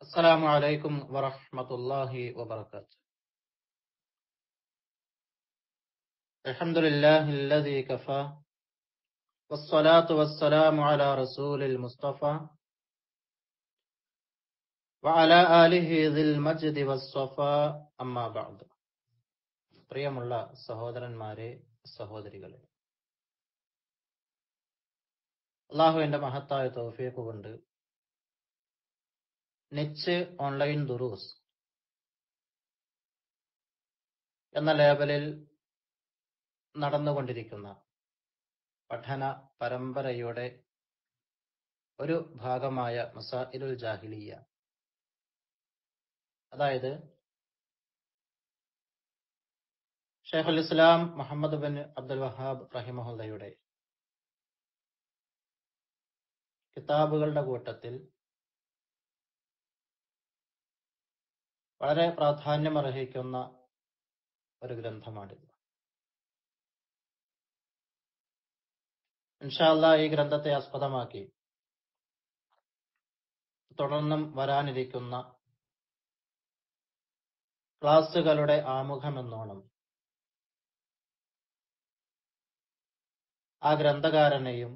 السلام عليكم ورحمة الله وبركاته الحمد لله الذي كفى والصلاة والسلام على رسول المصطفى وعلى آله ذي المجد والصفاء أما بعد പ്രിയമുള്ള സഹോദരന്മാരെ സഹോദരികളെ അള്ളാഹുവിന്റെ മഹത്തായ തൗഫീഖ് കൊണ്ട് നിച്ച് ഓൺലൈൻ ദുറൂസ് എന്ന ലേബലിൽ നടന്നുകൊണ്ടിരിക്കുന്ന പഠന പരമ്പരയുടെ ഒരു ഭാഗമായ മസാഇലുൽ ജാഹിലിയ അതായത് ഷെയ്ഖുൽ ഇസ്ലാം മുഹമ്മദ് ബിൻ അബ്ദുൽ വഹാബ് റഹിമഹുല്ലയുടെ കിതാബുകളുടെ കൂട്ടത്തിൽ വളരെ പ്രാധാന്യമർഹിക്കുന്ന ഒരു ഗ്രന്ഥമാണിത് ഇൻഷാല്ല ഈ ഗ്രന്ഥത്തെ ആസ്പദമാക്കി തുടർന്നും വരാനിരിക്കുന്ന ക്ലാസുകളുടെ ആമുഖമെന്നോണം ആ ഗ്രന്ഥകാരനെയും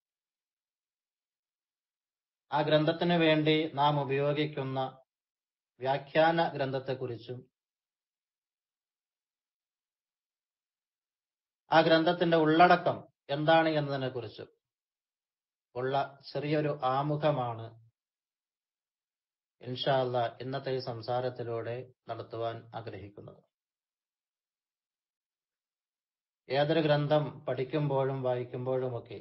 ആ ഗ്രന്ഥത്തിന് വേണ്ടി നാം ഉപയോഗിക്കുന്ന വ്യാഖ്യാന ഗ്രന്ഥത്തെക്കുറിച്ചും ആ ഗ്രന്ഥത്തിന്റെ ഉള്ളടക്കം എന്താണ് എന്നതിനെ കുറിച്ചും ഉള്ള ചെറിയൊരു ആമുഖമാണ് ഇൻഷാല്ല ഇന്നത്തെ ഈ സംസാരത്തിലൂടെ നടത്തുവാൻ ആഗ്രഹിക്കുന്നത് ഏതൊരു ഗ്രന്ഥം പഠിക്കുമ്പോഴും വായിക്കുമ്പോഴുമൊക്കെ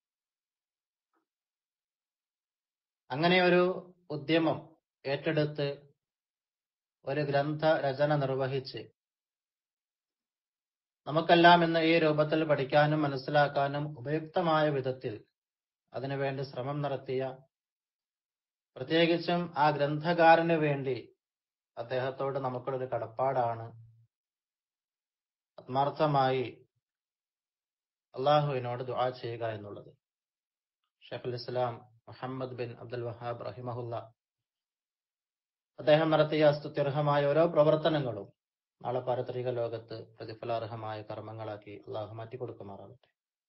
അങ്ങനെ ഒരു ഉദ്യമം ഏറ്റെടുത്ത് ഒരു ഗ്രന്ഥ രചന നിർവഹിച്ച് നമുക്കെല്ലാം ഇന്ന് ഈ രൂപത്തിൽ പഠിക്കാനും മനസ്സിലാക്കാനും ഉപയുക്തമായ വിധത്തിൽ അതിനുവേണ്ടി ശ്രമം നടത്തിയ പ്രത്യേകിച്ചും ആ ഗ്രന്ഥകാരന് വേണ്ടി അദ്ദേഹത്തോട് നമുക്കുള്ളൊരു കടപ്പാടാണ് ആത്മാർത്ഥമായി അള്ളാഹുവിനോട് ദുആ ചെയ്യുക എന്നുള്ളത് ഷെഖുൽ ഇസ്ലാം മുഹമ്മദ് ബിൻ അബ്ദുൽ വഹാബ് റഹിമഹുല്ല അദ്ദേഹം നടത്തിയ അസ്തുത്യർഹമായ ഓരോ പ്രവർത്തനങ്ങളും നാളെ പാരത്രിക ലോകത്ത് പ്രതിഫലാർഹമായ കർമ്മങ്ങളാക്കി അള്ളാഹു മാറ്റിക്കൊടുക്കുമാറാകട്ടെ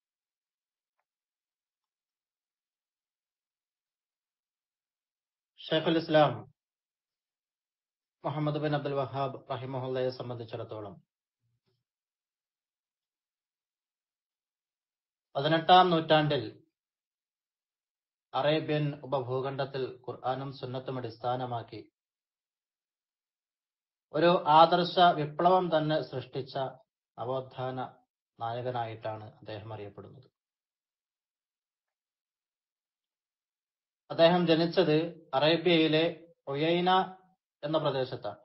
ഷെയ്ഖുൽ ഇസ്ലാം മുഹമ്മദ് ബിൻ അബ്ദുൽ വഹാബ് റഹിമഹുല്ലയെ സംബന്ധിച്ചിടത്തോളം പതിനെട്ടാം നൂറ്റാണ്ടിൽ അറേബ്യൻ ഉപഭൂഖണ്ഡത്തിൽ ഖുർആാനും സുന്നത്തും അടിസ്ഥാനമാക്കി ഒരു ആദർശ വിപ്ലവം തന്നെ സൃഷ്ടിച്ച നവോത്ഥാന നായകനായിട്ടാണ് അദ്ദേഹം അറിയപ്പെടുന്നത് അദ്ദേഹം ജനിച്ചത് അറേബ്യയിലെ ഒയൈന എന്ന പ്രദേശത്താണ്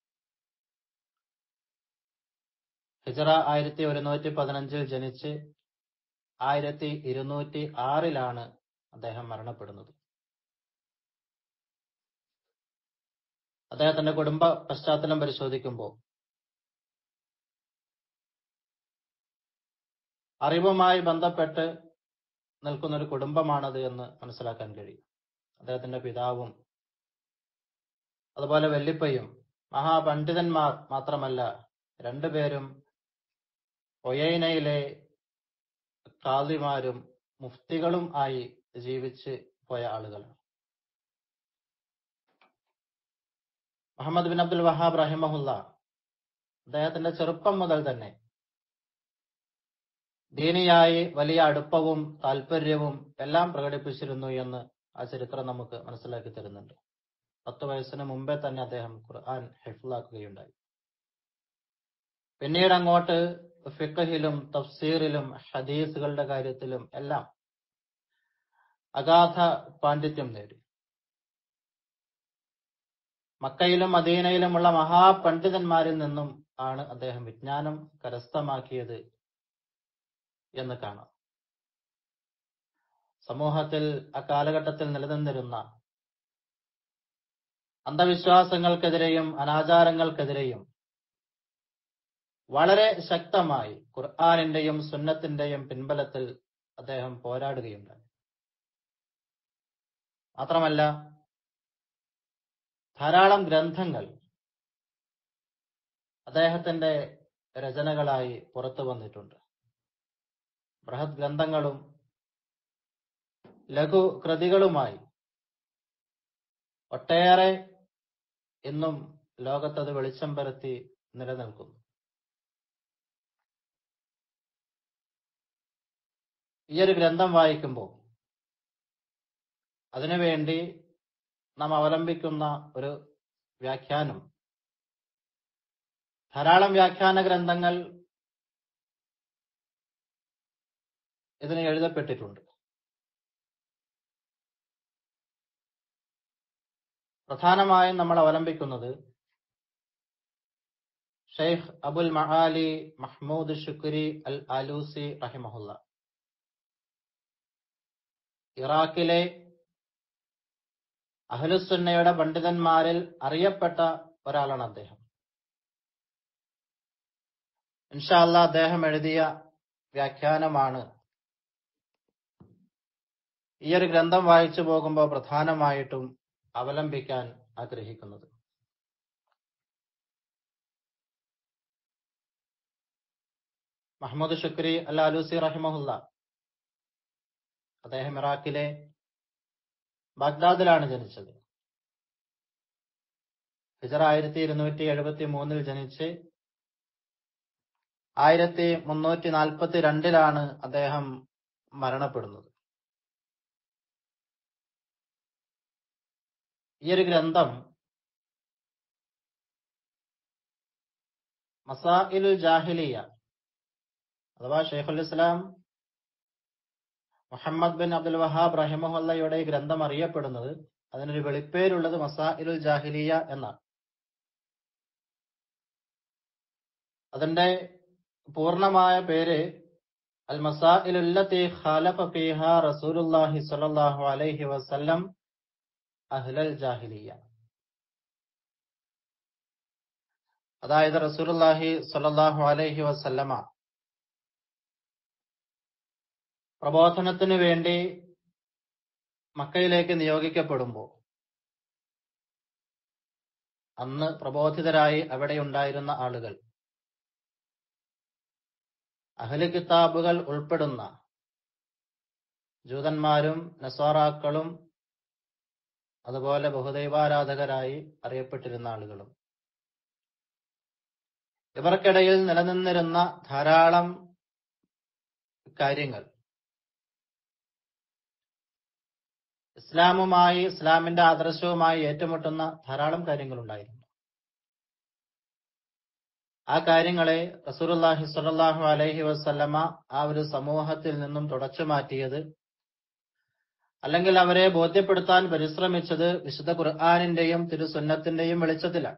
ഹിജറ ആയിരത്തി ഒരുന്നൂറ്റി പതിനഞ്ചിൽ ജനിച്ച് ആയിരത്തി ഇരുന്നൂറ്റി ആറിലാണ് അദ്ദേഹം മരണപ്പെടുന്നത് അദ്ദേഹത്തിന്റെ കുടുംബ പശ്ചാത്തലം പരിശോധിക്കുമ്പോൾ അറിവുമായി ബന്ധപ്പെട്ട് നിൽക്കുന്ന ഒരു കുടുംബമാണത് എന്ന് മനസ്സിലാക്കാൻ കഴിയും അദ്ദേഹത്തിന്റെ പിതാവും അതുപോലെ വല്ലിപ്പയും മഹാപണ്ഡിതന്മാർ മാത്രമല്ല രണ്ടുപേരും ഒയൈനയിലെ കാളിമാരും മുഫ്തികളും ആയി ജീവിച്ച് പോയ ആളുകളാണ് മുഹമ്മദ് ബിൻ അബ്ദുൽ വഹാബ് റഹിമഹുല്ല അദ്ദേഹത്തിന്റെ ചെറുപ്പം മുതൽ തന്നെ ദീനിയായി വലിയ അടുപ്പവും താല്പര്യവും എല്ലാം പ്രകടിപ്പിച്ചിരുന്നു എന്ന് ആ ചരിത്രം നമുക്ക് മനസ്സിലാക്കി തരുന്നുണ്ട് പത്ത് വയസ്സിന് മുമ്പേ തന്നെ അദ്ദേഹം ഖുർആൻ ഹെഫിലാക്കുകയുണ്ടായി പിന്നീട് അങ്ങോട്ട് ഫിഖഹിലും തഫ്സീറിലും ഹദീസുകളുടെ കാര്യത്തിലും എല്ലാം അഗാധ പാണ്ഡിത്യം നേടി മക്കയിലും മദീനയിലുമുള്ള മഹാപണ്ഡിതന്മാരിൽ നിന്നും ആണ് അദ്ദേഹം വിജ്ഞാനം കരസ്ഥമാക്കിയത് എന്ന് കാണാം സമൂഹത്തിൽ അക്കാലഘട്ടത്തിൽ നിലനിന്നിരുന്ന അന്ധവിശ്വാസങ്ങൾക്കെതിരെയും അനാചാരങ്ങൾക്കെതിരെയും വളരെ ശക്തമായി ഖുർആാനിന്റെയും സുന്നത്തിന്റെയും പിൻബലത്തിൽ അദ്ദേഹം പോരാടുകയുണ്ടായി മാത്രമല്ല ധാരാളം ഗ്രന്ഥങ്ങൾ അദ്ദേഹത്തിന്റെ രചനകളായി പുറത്തു വന്നിട്ടുണ്ട് ബൃഹത് ഗ്രന്ഥങ്ങളും ലഘു കൃതികളുമായി ഒട്ടേറെ ഇന്നും ലോകത്തത് വെളിച്ചം പരത്തി നിലനിൽക്കുന്നു ഈ ഒരു ഗ്രന്ഥം വായിക്കുമ്പോൾ അതിനുവേണ്ടി നാം അവലംബിക്കുന്ന ഒരു വ്യാഖ്യാനം ധാരാളം വ്യാഖ്യാന ഗ്രന്ഥങ്ങൾ ഇതിന് എഴുതപ്പെട്ടിട്ടുണ്ട് പ്രധാനമായും നമ്മൾ അവലംബിക്കുന്നത് ഷെയ്ഖ് അബുൽ മഹാലി മഹ്മൂദ് ഷുക്കുരി അൽ ആലൂസി റഹിമഹുല്ല ഇറാഖിലെ അഹ്ലുസുന്നയുടെ പണ്ഡിതന്മാരിൽ അറിയപ്പെട്ട ഒരാളാണ് അദ്ദേഹം ഇൻഷാല്ല അദ്ദേഹം എഴുതിയ വ്യാഖ്യാനമാണ് ഈ ഒരു ഗ്രന്ഥം വായിച്ചു പോകുമ്പോൾ പ്രധാനമായിട്ടും അവലംബിക്കാൻ ആഗ്രഹിക്കുന്നത് മഹമ്മദ് ഷുക്രി അൽ അലൂസി റഹിമഹുല്ല അദ്ദേഹം ഇറാഖിലെ ബാഗ്ദാദിലാണ് ജനിച്ചത് ഹിജറ ആയിരത്തി ഇരുന്നൂറ്റി എഴുപത്തി മൂന്നിൽ ജനിച്ച് ആയിരത്തി മുന്നൂറ്റി നാൽപ്പത്തി രണ്ടിലാണ് അദ്ദേഹം മരണപ്പെടുന്നത് ഈ ഒരു ഗ്രന്ഥം മസാഇലുൽ ജാഹിലിയ അഥവാ ഷെയ്ഖുൽ ഇസ്ലാം മുഹമ്മദ് ബിൻ അബ്ദുൽ വഹാബ് റഹിമഹുല്ലയുടെ ഈ ഗ്രന്ഥം അറിയപ്പെടുന്നത് അതിനൊരു വെളിപ്പേരുള്ളത് മസാഇലുൽ ജാഹിലിയ എന്നാണ് അതിന്റെ പൂർണ്ണമായ പേര് അൽ മസാഇലുല്ലത്തി ഖാലഫ ഫീഹ റസൂലുള്ളാഹി സ്വല്ലല്ലാഹു അലൈഹി വസല്ലം അഹ്ലൽ ജാഹിലിയ അതായത് റസൂലുള്ളാഹി സ്വല്ലല്ലാഹു അലൈഹി വസല്ലമ പ്രബോധനത്തിന് വേണ്ടി മക്കയിലേക്ക് നിയോഗിക്കപ്പെടുമ്പോൾ അന്ന് പ്രബോധിതരായി അവിടെ ഉണ്ടായിരുന്ന ആളുകൾ അഹ്ലു കിതാബുകൾ ഉൾപ്പെടുന്ന ജൂതന്മാരും നസാറാക്കളും അതുപോലെ ബഹുദൈവാരാധകരായി അറിയപ്പെട്ടിരുന്ന ആളുകളും ഇവർക്കിടയിൽ നിലനിന്നിരുന്ന ധാരാളം കാര്യങ്ങൾ ഇസ്ലാമുമായി ഇസ്ലാമിന്റെ ആദർശവുമായി ഏറ്റുമുട്ടുന്ന ധാരാളം കാര്യങ്ങളുണ്ടായിരുന്നു ആ കാര്യങ്ങളെ റസൂലുള്ളാഹി സ്വല്ലല്ലാഹു അലൈഹി വസല്ലമ ആ ഒരു സമൂഹത്തിൽ നിന്നും തുടച്ചു മാറ്റിയത് അല്ലെങ്കിൽ അവരെ ബോധ്യപ്പെടുത്താൻ പരിശ്രമിച്ചത് വിശുദ്ധ ഖുർആാനിന്റെയും തിരുസുന്നത്തിന്റെയും വെളിച്ചത്തിലാണ്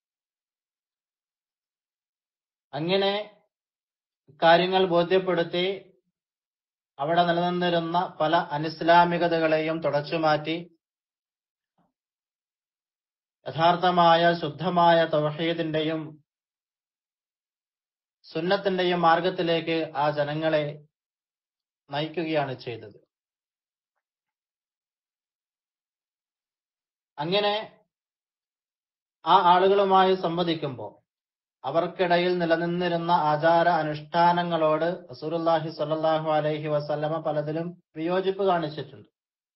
അങ്ങനെ കാര്യങ്ങൾ ബോധ്യപ്പെടുത്തി അവിടെ നിലനിന്നിരുന്ന പല അനിസ്ലാമികതകളെയും തുടച്ചുമാറ്റി യഥാർത്ഥമായ ശുദ്ധമായ തൗഹീദിന്റെയും സുന്നത്തിന്റെയും മാർഗത്തിലേക്ക് ആ ജനങ്ങളെ നയിക്കുകയാണ് ചെയ്തത് അങ്ങനെ ആ ആളുകളുമായി സംവദിക്കുമ്പോൾ അവർക്കിടയിൽ നിലനിന്നിരുന്ന ആചാര അനുഷ്ഠാനങ്ങളോട് റസൂലുള്ളാഹി സ്വല്ലല്ലാഹു അലൈഹി വസല്ലമ പലതിലും വിയോജിപ്പ് കാണിച്ചിട്ടുണ്ട്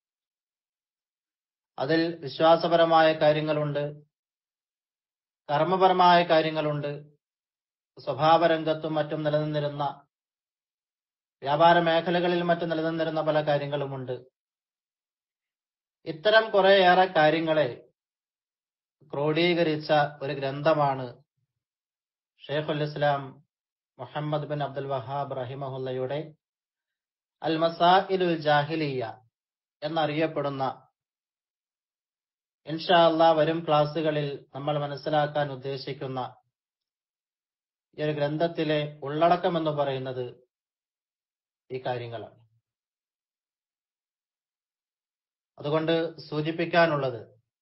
അതിൽ വിശ്വാസപരമായ കാര്യങ്ങളുണ്ട് കർമ്മപരമായ കാര്യങ്ങളുണ്ട് സ്വഭാവരംഗത്തും മറ്റും നിലനിന്നിരുന്ന വ്യാപാര മേഖലകളിൽ മറ്റും നിലനിന്നിരുന്ന പല കാര്യങ്ങളുമുണ്ട് ഇത്തരം കുറേയേറെ കാര്യങ്ങളെ ക്രോഡീകരിച്ച ഒരു ഗ്രന്ഥമാണ് ഷെയ്ഖുൽ ഇസ്ലാം മുഹമ്മദ് ബിൻ അബ്ദുൽ വഹാബ് റഹിമഹുല്ലയുടെ അൽ മസാഇലുൽ ജാഹിലിയ എന്നറിയപ്പെടുന്ന ഇൻഷാ അള്ളാ വരും ക്ലാസ്സുകളിൽ നമ്മൾ മനസ്സിലാക്കാൻ ഉദ്ദേശിക്കുന്ന ഈ ഒരു ഗ്രന്ഥത്തിലെ ഉള്ളടക്കം എന്ന് പറയുന്നത് ഈ കാര്യങ്ങളാണ് അതുകൊണ്ട് സൂചിപ്പിക്കാനുള്ളത്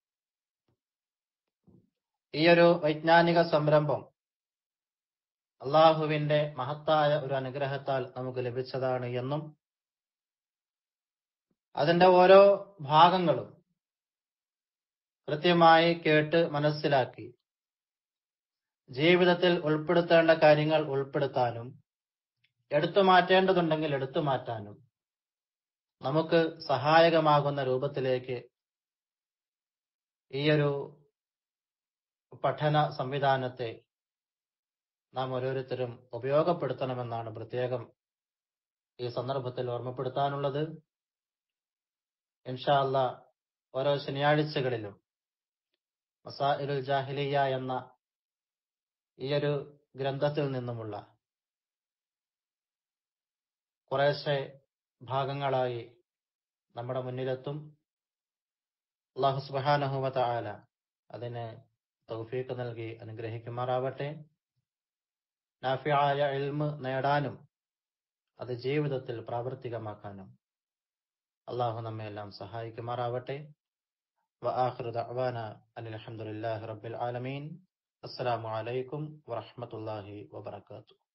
ഈ ഒരു വൈജ്ഞാനിക സംരംഭം അള്ളാഹുവിന്റെ മഹത്തായ ഒരു അനുഗ്രഹത്താൽ നമുക്ക് ലഭിച്ചതാണ് എന്നും അതിന്റെ ഓരോ ഭാഗങ്ങളും കൃത്യമായി കേട്ട് മനസ്സിലാക്കി ജീവിതത്തിൽ ഉൾപ്പെടുത്തേണ്ട കാര്യങ്ങൾ ഉൾപ്പെടുത്താനും എടുത്തു മാറ്റേണ്ടതുണ്ടെങ്കിൽ എടുത്തു മാറ്റാനും നമുക്ക് സഹായകമാകുന്ന രൂപത്തിലേക്ക് ഈയൊരു പഠന സംവിധാനത്തെ നാം ഓരോരുത്തരും ഉപയോഗപ്പെടുത്തണമെന്നാണ് പ്രത്യേകം ഈ സന്ദർഭത്തിൽ ഓർമ്മപ്പെടുത്താനുള്ളത് ഇൻഷാ അല്ല ഓരോ ശനിയാഴ്ചകളിലും മസാഇലുൽ ജാഹിലിയ എന്ന ഈയൊരു ഗ്രന്ഥത്തിൽ നിന്നുമുള്ള കുറേശ്ശെ ഭാഗങ്ങളായി നമ്മുടെ മുന്നിലെത്തും അള്ളാഹു സുബാനഹുവത ആല അതിന് തൗഫീഖ് നൽകി അനുഗ്രഹിക്കുമാറാവട്ടെ നാഫിയായ ഇൽമ് നേടാനും അത് ജീവിതത്തിൽ പ്രാവർത്തികമാക്കാനും അള്ളാഹു നമ്മെ എല്ലാം സഹായിക്കുമാറാവട്ടെ وآخر دعوانا أن الحمد لله رب العالمين السلام عليكم ورحمة الله وبركاته